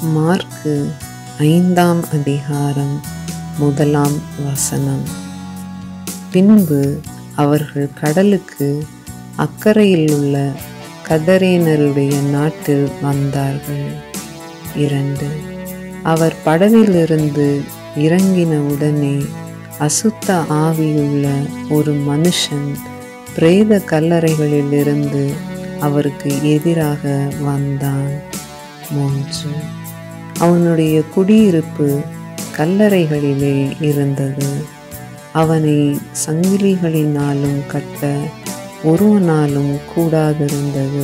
mark ஐந்தாம் அதிகாரம் முதலாம் வசனம் பின்பு அவர்கள் கடலுக்கு அக்கறையில் உள்ள கதரேனருடைய நாட்டில் வந்தார்கள் இரண்டு அவர் படவிலிருந்து இறங்கின உடனே அசுத்த ஆவியுள்ள ஒரு மனுஷன் பிரேத கல்லறைகளிலிருந்து அவருக்கு எதிராக வந்தான் மூன்று அவனுடைய குடியிருப்பு கல்லறைகளிலே இருந்தது அவனை சங்கிலிகளினாலும் கட்ட ஒருவனாலும் கூடாதிருந்தது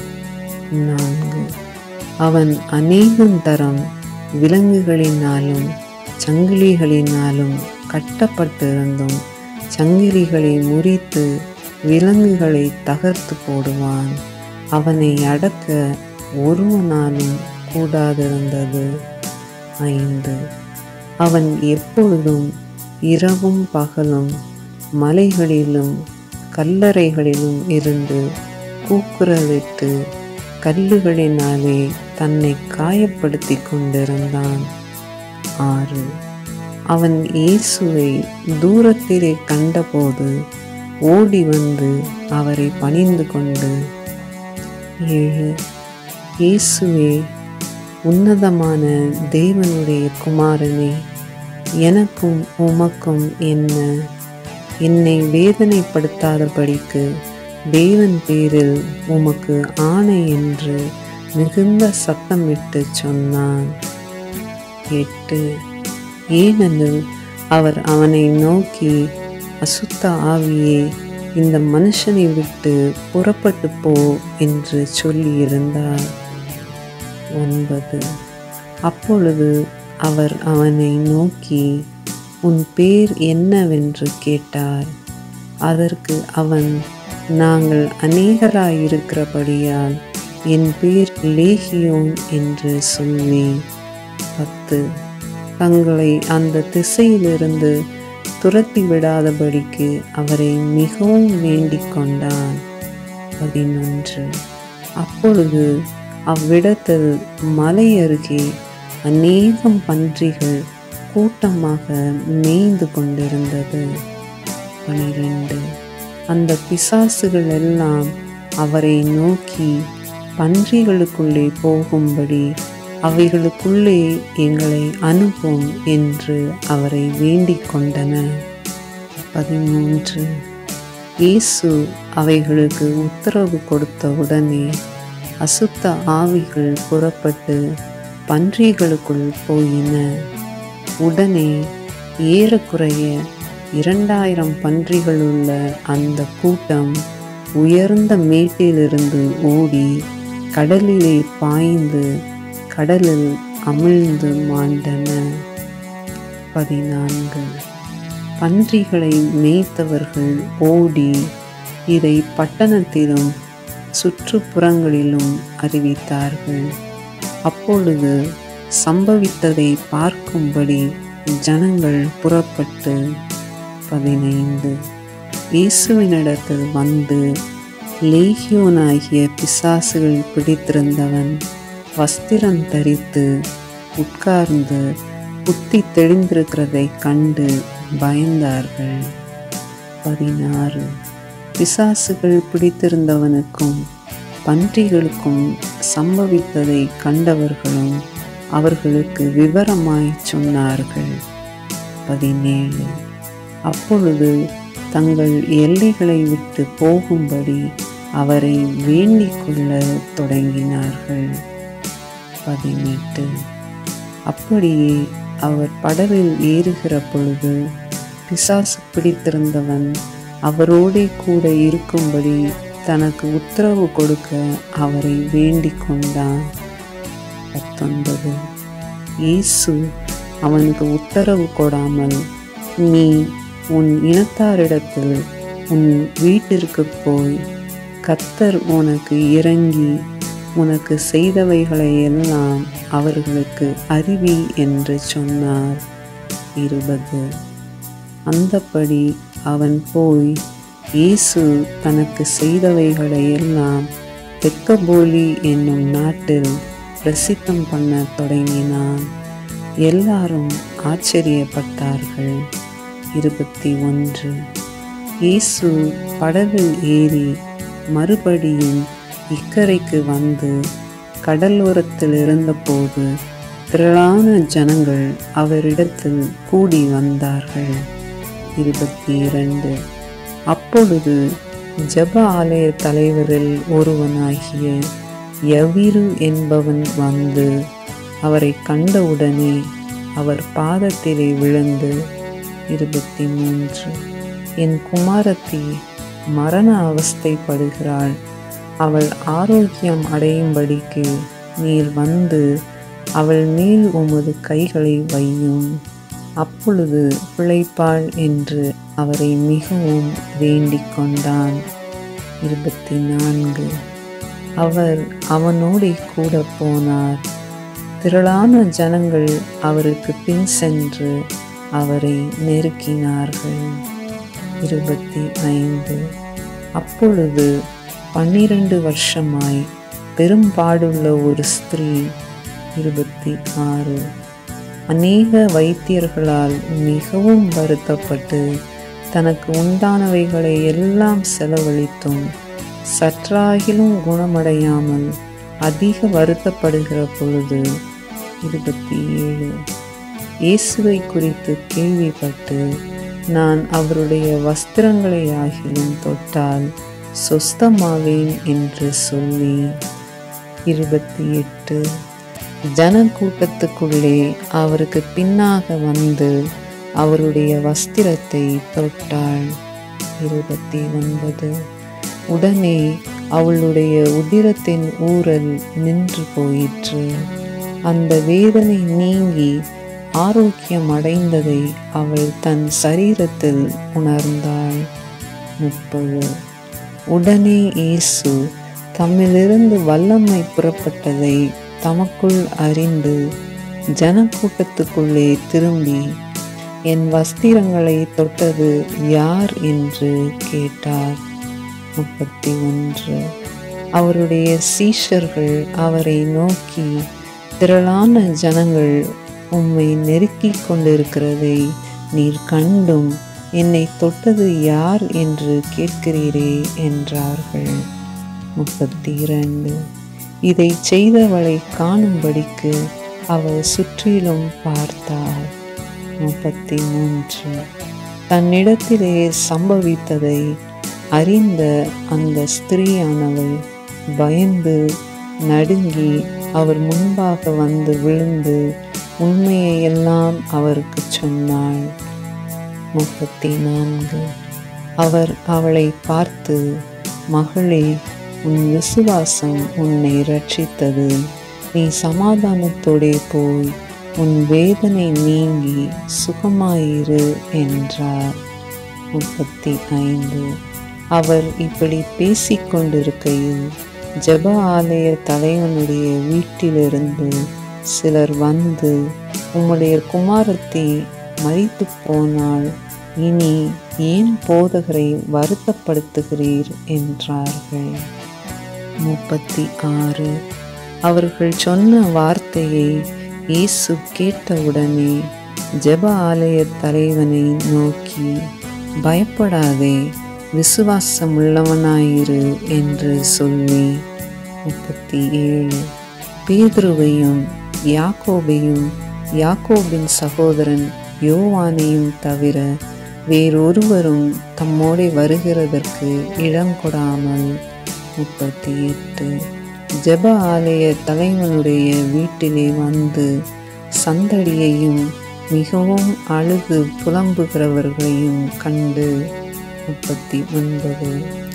நான்கு அவன் அநேகம் தரம் விலங்குகளினாலும் சங்கிலிகளினாலும் கட்டப்பட்டிருந்தும் சங்கிலிகளை முறித்து விலங்குகளை தகர்த்து போடுவான் அவனை அடக்க ஒருவனாலும் கூடாதிருந்தது ஐந்து அவன் எப்பொழுதும் இரவும் பகலும் மலைகளிலும் கல்லறைகளிலும் இருந்து கூக்குரலிட்டு கல்லுகளினாலே தன்னை காயப்படுத்தி கொண்டிருந்தான் ஆறு அவன் இயேசுவை தூரத்திலே கண்டபோது ஓடி வந்து அவரை பணிந்து கொண்டு ஏழு இயேசுவே உன்னதமான தேவனுடைய குமாரனே எனக்கும் உமக்கும் என்ன என்னை வேதனைப்படுத்தாதபடிக்கு தேவன் பேரில் உமக்கு ஆணை என்று மிகுந்த சத்தமிட்டு சொன்னான் எட்டு ஏனெனில் அவர் அவனை நோக்கி அசுத்த ஆவியே இந்த மனுஷனை விட்டு புறப்பட்டு போ என்று சொல்லியிருந்தார் ஒன்பது அப்பொழுது அவர் அவனை நோக்கி உன் பேர் என்னவென்று கேட்டார் அதற்கு அவன் நாங்கள் அநேகராயிருக்கிறபடியால் என் பேர் லேகியோன் என்று சொல்வேன் பத்து தங்களை அந்த திசையிலிருந்து துரத்தி விடாதபடிக்கு அவரை மிகவும் வேண்டிக் கொண்டான் பதினொன்று அப்பொழுது அவ்விடத்தில் மலை அருகே அநேகம் பன்றிகள் கூட்டமாக மேய்ந்து கொண்டிருந்தது பனிரெண்டு அந்த பிசாசுகள் எல்லாம் அவரை நோக்கி பன்றிகளுக்குள்ளே போகும்படி அவைகளுக்குள்ளே எங்களை அனுப்பும் என்று அவரை வேண்டிக் கொண்டன பதிமூன்று இயேசு அவைகளுக்கு உத்தரவு கொடுத்த உடனே அசுத்த ஆவிகள் புறப்பட்டு பன்றிகளுக்குள் போயின உடனே ஏறக்குறைய இரண்டாயிரம் பன்றிகள் உள்ள அந்த கூட்டம் உயர்ந்த மேட்டிலிருந்து ஓடி கடலிலே பாய்ந்து கடலில் அமிழ்ந்து மாண்டன பதினான்கு பன்றிகளை மேய்த்தவர்கள் ஓடி இதை பட்டணத்திலும் சுற்றுப்புறங்களிலும் அறிவித்தார்கள் அப்பொழுது சம்பவித்ததை பார்க்கும்படி ஜனங்கள் புறப்பட்டு பதினைந்து இயேசுவினிடத்தில் வந்து லேகியோனாகிய பிசாசுகள் பிடித்திருந்தவன் வஸ்திரம் தரித்து உட்கார்ந்து புத்தி தெளிந்திருக்கிறதை கண்டு பயந்தார்கள் பதினாறு பிசாசுகள் பிடித்திருந்தவனுக்கும் பன்றிகளுக்கும் சம்பவித்ததை கண்டவர்களும் அவர்களுக்கு விவரமாய் சொன்னார்கள் பதினேழு அப்பொழுது தங்கள் எல்லைகளை விட்டு போகும்படி அவரை வேண்டிக் கொள்ள தொடங்கினார்கள் பதினெட்டு அப்படியே அவர் படவில் ஏறுகிற பொழுது பிசாசு பிடித்திருந்தவன் அவரோடே கூட இருக்கும்படி தனக்கு உத்தரவு கொடுக்க அவரை வேண்டிக் கொண்டான் பத்தொன்பது இயேசு அவனுக்கு உத்தரவு கொடாமல் நீ உன் இனத்தாரிடத்தில் உன் வீட்டிற்கு போய் கத்தர் உனக்கு இறங்கி உனக்கு செய்தவைகளை எல்லாம் அவர்களுக்கு அறிவி என்று சொன்னார் இருபது அந்தப்படி அவன் போய் இயேசு தனக்கு செய்தவைகளை எல்லாம் தெக்கபோலி என்னும் நாட்டில் பிரசித்தம் பண்ண தொடங்கினான் எல்லாரும் ஆச்சரியப்பட்டார்கள் இருபத்தி ஒன்று இயேசு படவில் ஏறி மறுபடியும் இக்கரைக்கு வந்து கடலோரத்தில் இருந்தபோது திரளான ஜனங்கள் அவரிடத்தில் கூடி வந்தார்கள் இருபத்தி இரண்டு அப்பொழுது ஜப ஆலய தலைவரில் ஒருவனாகிய யவிரு என்பவன் வந்து அவரை கண்டவுடனே அவர் பாதத்திலே விழுந்து இருபத்தி மூன்று என் குமாரத்தி மரண அவஸ்தைப்படுகிறாள் அவள் ஆரோக்கியம் அடையும்படிக்கு நீர் வந்து அவள் மேல் உமது கைகளை வையும் அப்பொழுது பிழைப்பாள் என்று அவரை மிகவும் வேண்டிக் கொண்டான் இருபத்தி நான்கு அவர் அவனோடே கூட போனார் திரளான ஜனங்கள் அவருக்கு பின் சென்று அவரை நெருக்கினார்கள் இருபத்தி ஐந்து அப்பொழுது பன்னிரண்டு வருஷமாய் பெரும்பாடுள்ள ஒரு ஸ்திரீ இருபத்தி ஆறு அநேக வைத்தியர்களால் மிகவும் வருத்தப்பட்டு தனக்கு உண்டானவைகளை எல்லாம் செலவழித்தும் சற்றாகிலும் குணமடையாமல் அதிக வருத்தப்படுகிற பொழுது இருபத்தி ஏழு இயேசுவை குறித்து கேள்விப்பட்டு நான் அவருடைய வஸ்திரங்களை ஆகிலும் தொட்டால் சொஸ்தமாவேன் என்று சொல்லி இருபத்தி எட்டு ஜனக்கூட்டத்துக்குள்ளே அவருக்கு பின்னாக வந்து அவருடைய வஸ்திரத்தை தொட்டாள் இருபத்தி ஒன்பது உடனே அவளுடைய உதிரத்தின் ஊரல் நின்று போயிற்று அந்த வேதனை நீங்கி ஆரோக்கியம் அடைந்ததை அவள் தன் சரீரத்தில் உணர்ந்தாள் முப்பது உடனே இயேசு தம்மிலிருந்து வல்லமை புறப்பட்டதை தமக்குள் அறிந்து ஜனக்கூட்டத்துக்குள்ளே திரும்பி என் வஸ்திரங்களை தொட்டது யார் என்று கேட்டார் முப்பத்தி ஒன்று அவருடைய சீஷர்கள் அவரை நோக்கி திரளான ஜனங்கள் உம்மை நெருக்கிக் கொண்டிருக்கிறதை நீர் கண்டும் என்னை தொட்டது யார் என்று கேட்கிறீரே என்றார்கள் முப்பத்தி இரண்டு இதை செய்தவளை காணும்படிக்கு அவள் சுற்றிலும் பார்த்தாள் முப்பத்தி மூன்று தன்னிடத்திலே சம்பவித்ததை அறிந்த அந்த ஸ்திரீயானவள் பயந்து நடுங்கி அவர் முன்பாக வந்து விழுந்து உண்மையை எல்லாம் அவருக்கு சொன்னாள் முப்பத்தி நான்கு அவர் அவளை பார்த்து மகளே உன் விசுவாசம் உன்னை ரட்சித்தது நீ சமாதானத்தோடே போய் உன் வேதனை நீங்கி சுகமாயிரு என்றார் முப்பத்தி ஐந்து அவர் இப்படி பேசிக்கொண்டிருக்கையில் ஜெப ஆலய தலைவனுடைய வீட்டிலிருந்து சிலர் வந்து உம்முடைய குமாரத்தி மறித்து போனால் இனி ஏன் போதகரை வருத்தப்படுத்துகிறீர் என்றார்கள் முப்பத்தி ஆறு அவர்கள் சொன்ன வார்த்தையை இயேசு கேட்டவுடனே ஜெப ஆலய தலைவனை நோக்கி பயப்படாதே விசுவாசம் உள்ளவனாயிரு என்று சொல்லி முப்பத்தி ஏழு பேதுருவையும் யாக்கோபையும் யாக்கோபின் சகோதரன் யோவானையும் தவிர வேறொருவரும் தம்மோடே வருகிறதற்கு இடம் கொடாமல் முப்பத்தி எட்டு ஜெப ஆலய தலைவனுடைய வீட்டிலே வந்து சந்தடியையும் மிகவும் அழுது புலம்புகிறவர்களையும் கண்டு முப்பத்தி ஒன்பது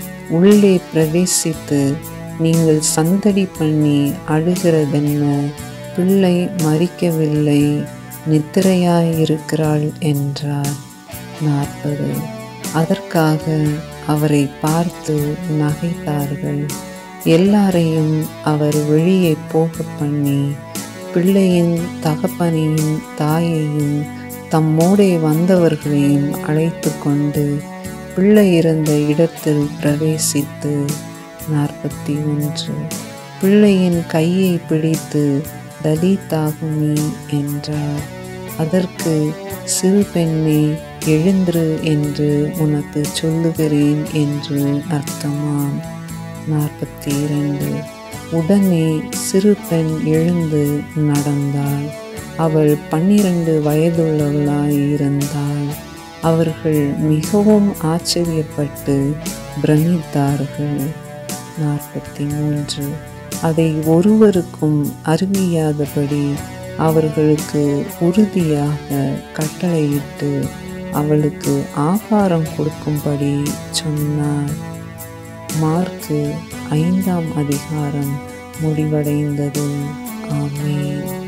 உள்ளே பிரவேசித்து நீங்கள் சந்தடி பண்ணி அழுகிறதென்ன பிள்ளை மறிக்கவில்லை நித்திரையாயிருக்கிறாள் என்றார் நாற்பது அதற்காக அவரை பார்த்து நகைத்தார்கள் எல்லாரையும் அவர் வெளியே போக பண்ணி பிள்ளையின் தகப்பனையும் தாயையும் தம்மோடே வந்தவர்களையும் அழைத்து கொண்டு பிள்ளை இருந்த இடத்தில் பிரவேசித்து நாற்பத்தி ஒன்று பிள்ளையின் கையை பிடித்து தலிதாகுமி என்றார் அதற்கு சிறு பெண்ணே எழுந்திரு என்று உனக்கு சொல்லுகிறேன் என்று அர்த்தமாம் நாற்பத்தி இரண்டு உடனே சிறு பெண் எழுந்து நடந்தாள் அவள் பன்னிரண்டு வயதுள்ளவளாய் இருந்தாள் அவர்கள் மிகவும் ஆச்சரியப்பட்டு பிரமித்தார்கள் நாற்பத்தி மூன்று அதை ஒருவருக்கும் அறிவியாதபடி அவர்களுக்கு உறுதியாக கட்டளையிட்டு அவளுக்கு ஆகாரம் கொடுக்கும்படி சொன்னார் மார்க்கு ஐந்தாம் அதிகாரம் முடிவடைந்தது ஆமென்